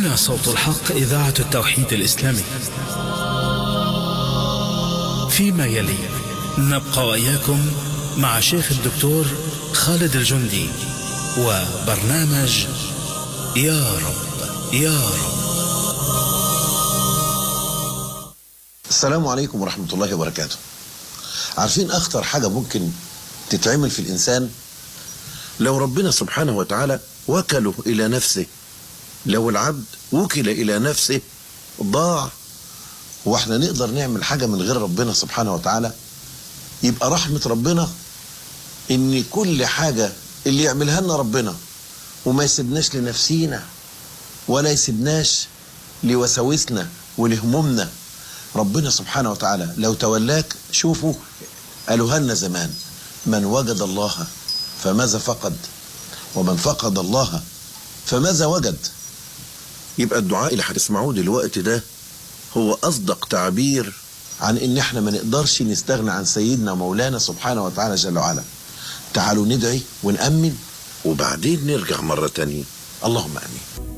هنا صوت الحق إذاعة التوحيد الإسلامي فيما يلي نبقى وإياكم مع شيخ الدكتور خالد الجندي وبرنامج يا رب يا رب السلام عليكم ورحمة الله وبركاته عارفين أخطر حاجة ممكن تتعمل في الإنسان لو ربنا سبحانه وتعالى وكله إلى نفسه لو العبد وكل إلى نفسه ضاع واحنا نقدر نعمل حاجة من غير ربنا سبحانه وتعالى يبقى رحمة ربنا ان كل حاجة اللي يعملها لنا ربنا وما يسيبناش لنفسينا ولا يسيبناش لوساوسنا ولهمومنا ربنا سبحانه وتعالى لو تولاك شوفوا قالوها لنا زمان من وجد الله فماذا فقد ومن فقد الله فماذا وجد يبقى الدعاء اللي هتسمعوه دلوقتي ده هو أصدق تعبير عن إن إحنا ما نقدرش نستغنى عن سيدنا مولانا سبحانه وتعالى جل وعلا تعالوا ندعي ونأمن وبعدين نرجع مرة تانية اللهم آمين